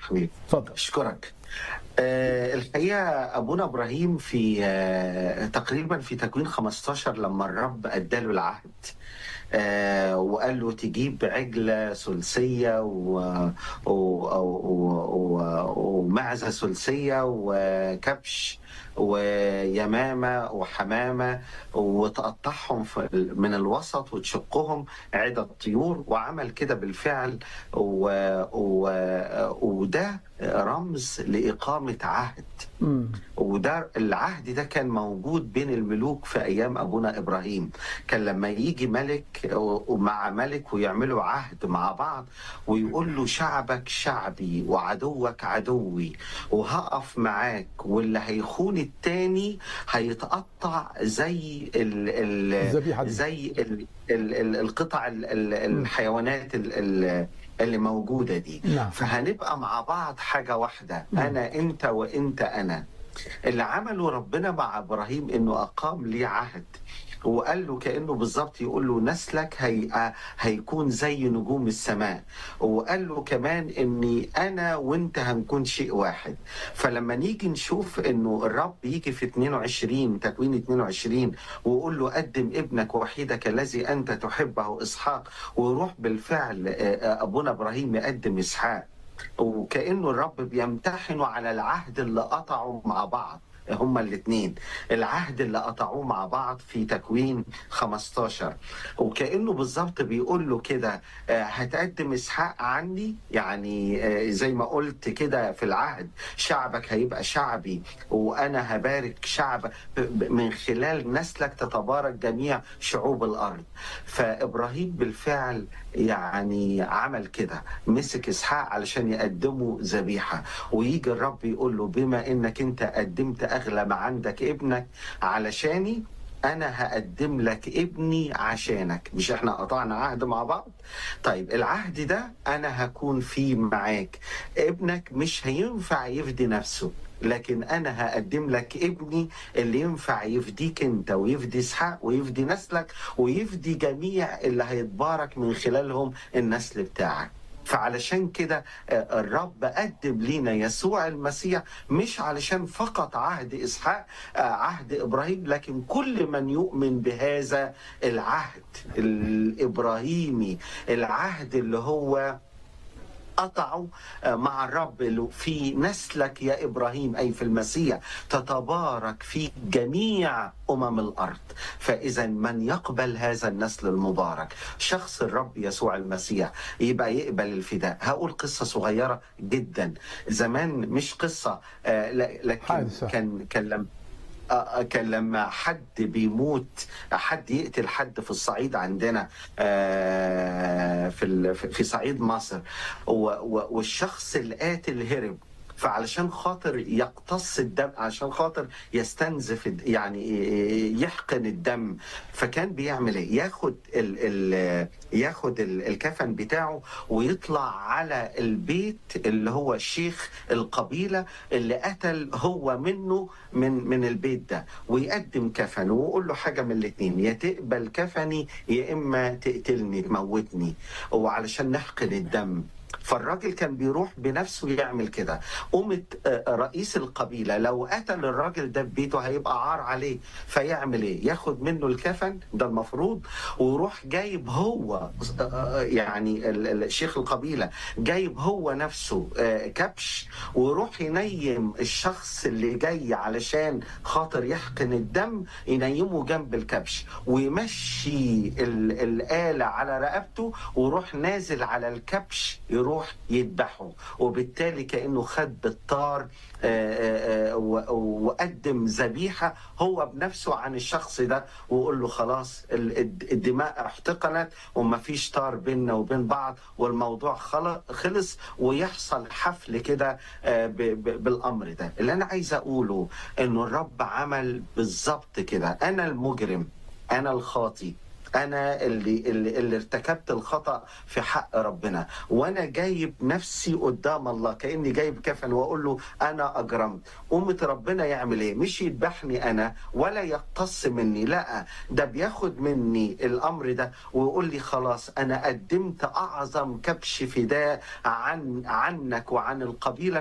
حبيبي اتفضل اشكرك آه، الحقيقه ابونا ابراهيم في آه، تقريبا في تكوين 15 لما الرب اداله العهد آه، وقال له تجيب عجله ثلثيه و- و- و- و- ومعزه ثلثيه وكبش ويمامه وحمامه وتقطعهم في- من الوسط وتشقهم عدة طيور وعمل كده بالفعل و... و... وده رمز لإقامة عهد مم. وده العهد ده كان موجود بين الملوك في ايام ابونا ابراهيم كان لما يجي ملك ومع ملك ويعملوا عهد مع بعض ويقول له شعبك شعبي وعدوك عدوي وهقف معاك واللي هيخون التاني هيتقطع زي ال ال الذبيحة دي. زي ال ال ال القطع ال ال الحيوانات ال ال اللي موجوده دي نعم. فهنبقى مع بعض حاجه واحده انا انت وانت انا اللي عمله ربنا مع ابراهيم انه اقام ليه عهد وقال له كانه بالظبط يقول له نسلك هي هيكون زي نجوم السماء وقال له كمان اني انا وانت هنكون شيء واحد فلما نيجي نشوف انه الرب يجي في 22 تكوين 22 ويقول له قدم ابنك وحيدك الذي انت تحبه اسحاق ويروح بالفعل آه، آه، ابونا ابراهيم يقدم اسحاق وكانه الرب بيمتحنوا على العهد اللي قطعوا مع بعض هما الاثنين العهد اللي قطعوه مع بعض في تكوين 15 وكانه بالظبط بيقول له كده آه، هتقدم اسحاق عني يعني آه، زي ما قلت كده في العهد شعبك هيبقى شعبي وانا هبارك شعب من خلال نسلك تتبارك جميع شعوب الارض فابراهيم بالفعل يعني عمل كده مسك اسحاق علشان يقدمه ذبيحه ويجي الرب يقول له بما انك انت قدمت اغلى ما عندك ابنك علشاني انا هقدم لك ابني عشانك مش احنا قطعنا عهد مع بعض طيب العهد ده انا هكون فيه معاك ابنك مش هينفع يفدي نفسه لكن انا هقدم لك ابني اللي ينفع يفديك انت ويفدي اسحاق ويفدي نسلك ويفدي جميع اللي هيتبارك من خلالهم النسل بتاعك فعلشان كده آه، الرب قدم لينا يسوع المسيح مش علشان فقط عهد اسحاق آه، عهد ابراهيم لكن كل من يؤمن بهذا العهد الابراهيمي العهد اللي هو قطعوا مع الرب اللي في نسلك يا ابراهيم اي في المسيح تتبارك في جميع امم الارض فاذا من يقبل هذا النسل المبارك شخص الرب يسوع المسيح يبقى يقبل الفداء هقول قصه صغيره جدا زمان مش قصه آه، ل- لكن حادثة. كان كان لما آه، كان لما حد بيموت حد يقتل حد في الصعيد عندنا آه، في ال- في صعيد مصر و- و- والشخص القاتل هرب فعلشان خاطر يقتص الدم عشان خاطر يستنزف الد- يعني يحقن الدم فكان بيعمل ايه ياخد ال ال ياخد ال- الكفن بتاعه ويطلع على البيت اللي هو شيخ القبيله اللي قتل هو منه من من البيت ده ويقدم كفنه ويقول له حاجه من الاثنين يا تقبل كفني يا اما تقتلني تموتني وعلشان نحقن الدم فالراجل كان بيروح بنفسه يعمل كده قومت آه، رئيس القبيلة لو قتل الراجل ده في بيته هيبقى عار عليه فيعمل ايه ياخد منه الكفن ده المفروض ويروح جايب هو آه، يعني ال- ال- شيخ القبيلة جايب هو نفسه آه، كبش ويروح ينيم الشخص اللي جاي علشان خاطر يحقن الدم ينيمه جنب الكبش ويمشي ال- الآلة على رقبته ويروح نازل على الكبش يروح يذبحه وبالتالي كأنه خد بالطار آه، آه، آه، و- وقدم ذبيحة هو بنفسه عن الشخص ده ويقول له خلاص ال- الد- الدماء احتقنت وما فيش طار بيننا وبين بعض والموضوع خل- خلص ويحصل حفل كده آه، ب- ب- بالأمر ده اللي أنا عايز أقوله إنه الرب عمل بالظبط كده أنا المجرم أنا الخاطي انا اللي اللي, اللي ارتكبت الخطا في حق ربنا وانا جايب نفسي قدام الله كاني جايب كفن واقول له انا اجرمت قومة ربنا يعمل ايه مش يذبحني انا ولا يقتص مني لا ده بياخد مني الامر ده ويقول لي خلاص انا قدمت اعظم كبش فداء عن عنك وعن القبيله